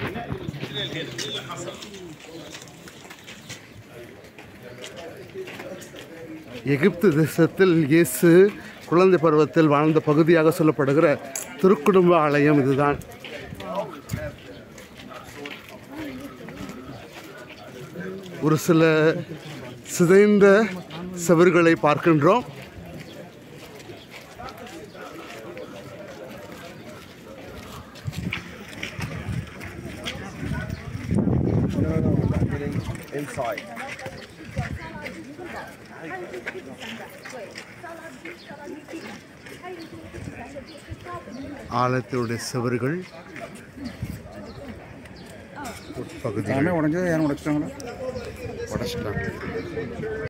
எகிப்து தேசத்தில் இயேசு குழந்தை பருவத்தில் வாழ்ந்த பகுதியாக சொல்லப்படுகிற திருக்குடும்ப ஆலயம் இதுதான் ஒரு சில சிதைந்த செவர்களை பார்க்கின்றோம் inside. ஆலயத்தினுடைய செவர்கள் உட்பகுதிகள் எல்லாமே உடஞ்சது ஏன் உடைச்சிட்டாங்களா உடைச்சிட்டாங்க